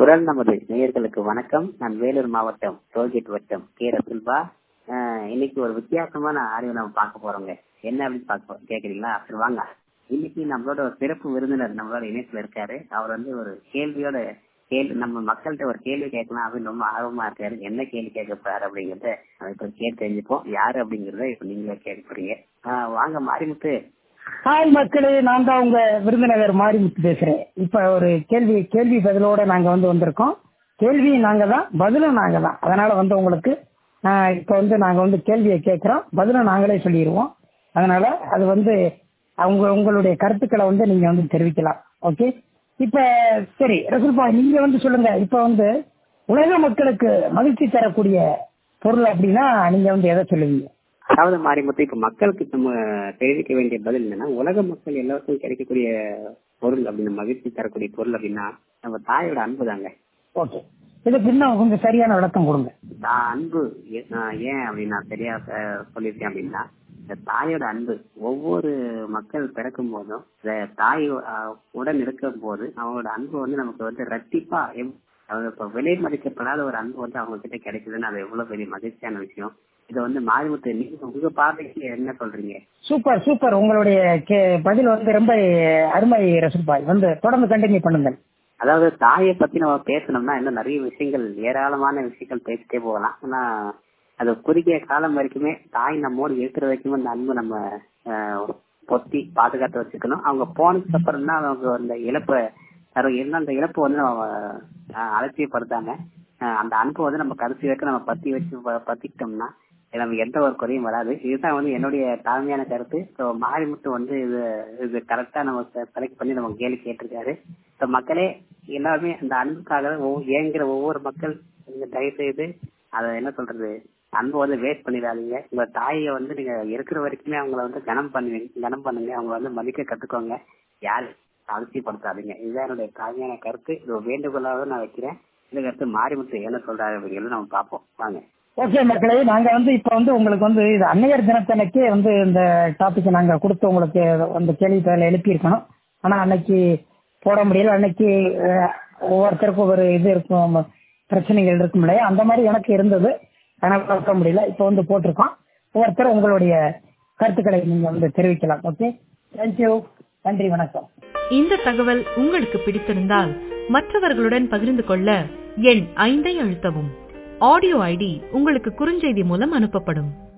குரல் நமது நேயர்களுக்கு வணக்கம் நான் வேலூர் மாவட்டம் டோல்கேட் வட்டம் கே ரசுல்பா ஆஹ் இன்னைக்கு ஒரு வித்தியாசமான ஆடியோ நம்ம பார்க்க போறோங்க என்ன அப்படின்னு பார்க்க போறோம் கேக்குறீங்களா சரி வாங்க இன்னைக்கு நம்மளோட ஒரு சிறப்பு விருந்தினர் நம்மளோட இணைப்புல இருக்காரு அவர் வந்து ஒரு கேள்வியோட கேள்வி நம்ம மக்கள்கிட்ட ஒரு கேள்வி கேட்கலாம் அப்படின்னு ரொம்ப ஆர்வமா இருக்காரு என்ன கேள்வி கேட்க போறாரு அப்படிங்கறத நம்ம இப்ப கேட்டு தெரிஞ்சுப்போம் யாரு அப்படிங்கறத இப்ப நீங்களே கேட்க போறீங்க ஆஹ் வாங்க மாரிமுத்து ஹாய் மக்களே நான் தான் உங்க விருந்தினர் மாரிமுத்து பேசுறேன் இப்ப ஒரு கேள்வி கேள்வி பதிலோட நாங்க வந்து வந்திருக்கோம் கேள்வி நாங்க தான் பதிலும் நாங்க தான் அதனால வந்து உங்களுக்கு ஆஹ், இப்ப வந்து நாங்க வந்து கேள்வியை கேட்கிறோம் பதிலும் நாங்களே சொல்லிடுவோம் அதனால அது வந்து அவங்க உங்களுடைய கருத்துக்களை வந்து நீங்க வந்து தெரிவிக்கலாம் ஓகே இப்ப சரி ரசூல்பா நீங்க வந்து சொல்லுங்க இப்ப வந்து உலக மக்களுக்கு மகிழ்ச்சி தரக்கூடிய பொருள் அப்படின்னா நீங்க வந்து எதை சொல்லுவீங்க அதாவது மாரிமுத்து இப்ப மக்களுக்கு நம்ம தெரிவிக்க வேண்டிய பதில் என்னன்னா உலக மக்கள் எல்லாருக்கும் கிடைக்கக்கூடிய பொருள் அப்படின்னு மகிழ்ச்சி தரக்கூடிய பொருள் அப்படின்னா நம்ம தாயோட அன்பு தாங்க ஓகே இதுக்கு இன்னும் கொஞ்சம் சரியான விளக்கம் கொடுங்க தான் அன்பு ஏ- ஆஹ் ஏன் அப்படின்னு நான் சரியா அஹ், சொல்லியிருக்கேன் அப்படின்னா இந்த தாயோட அன்பு ஒவ்வொரு மக்கள் பிறக்கும் போதும் இந்த தாய் ஆஹ், உடன் இருக்கும் போது அவங்களோட அன்பு வந்து நமக்கு வந்து ரத்திப்பா எவ்- அதாவது இப்ப விலை மதிக்கப்படாத ஒரு அன்பு வந்து அவங்க கிட்ட கிடைக்குதுன்னு அது எவ்வளவு பெரிய மகிழ்ச்சியான விஷயம் இதை வந்து மாரிமுத்து நீங்க உங்க பார்வைக்கு என்ன சொல்றீங்க சூப்பர் சூப்பர் உங்களுடைய கே- பதில் வந்து ரொம்ப அருமை ரசூல்பாய் வந்து தொடர்ந்து கண்டினியூ பண்ணுங்கள் அதாவது தாயை பத்தி நம்ம பேசணும்னா இன்னும் நிறைய விஷயங்கள் ஏராளமான விஷயங்கள் பேசிட்டே போகலாம் ஆனா அது குறுகிய காலம் வரைக்குமே தாய் நம்மோடு இருக்கிற வரைக்கும் அந்த அன்பு நம்ம ஆஹ், பொத்தி பாதுகாத்து வச்சுக்கணும் அவங்க போனதுக்கு அப்புறம் தான் அவங்க அந்த இழப்பை தரும் என்ன அந்த இழப்பு வந்து நம்ம ஆஹ், அலட்சியப்படுத்தாம ஆஹ், அந்த அன்பை வந்து நம்ம கடைசி வரைக்கும் நம்ம பத்தி வச்சு ப- பத்திக்கிட்டோம்னா நமக்கு எந்த ஒரு குறையும் வராது இதுதான் வந்து என்னுடைய தாழ்மையான கருத்து ஸோ மாரிமுத்து வந்து இது இது கரெக்டா நம்ம செலக்ட் பண்ணி நம்ம கேள்வி கேட்டிருக்காரு ஸோ மக்களே எல்லாருமே அந்த அன்புக்காக ஒவ்வொரு- ஏங்குற ஒவ்வொரு மக்கள் நீங்க தயவு செய்து அதை என்ன சொல்றது அன்பு வந்து வேஸ்ட் பண்ணிடாதீங்க உங்க தாயை வந்து நீங்க இருக்கிற வரைக்குமே அவங்கள வந்து கனம் பண்ணுவீங்க கனம் பண்ணுங்க அவங்கள வந்து மதிக்க கத்துக்கோங்க யாரு அலட்சியப்படுத்தாதீங்க இதுதான் என்னுடைய தாழ்மையான கருத்து இது ஒரு வேண்டுகோளாக நான் வைக்கிறேன் இதுக்கு அடுத்து மாரிமுத்து என்ன சொல்றாரு அப்படிங்கிறது நம்ம பார்ப்போம் வாங்க ஓகே மக்களே நாங்க வந்து இப்ப வந்து உங்களுக்கு வந்து இது அன்னையர் தினத்தன்னைக்கே வந்து இந்த டாபிக் நாங்க கொடுத்து உங்களுக்கு அந்த கேள்வி பதில எழுப்பியிருக்கணும் ஆனா அன்னைக்கு போட முடியல அன்னைக்கு அஹ், ஒவ்வொருத்தருக்கும் ஒரு இது இருக்கும் பிரச்சனைகள் இருக்கும் இல்லையா அந்த மாதிரி எனக்கு இருந்தது அதனால பார்க்க முடியல இப்ப வந்து போட்டிருக்கோம் ஒவ்வொருத்தரும் உங்களுடைய கருத்துக்களை நீங்க வந்து தெரிவிக்கலாம் ஓகே தேங்க்யூ நன்றி வணக்கம் இந்த தகவல் உங்களுக்கு பிடித்திருந்தால் மற்றவர்களுடன் பகிர்ந்து கொள்ள எண் ஐந்தை அழுத்தவும் ஆடியோ ஐடி உங்களுக்கு குறுஞ்செய்தி மூலம் அனுப்பப்படும்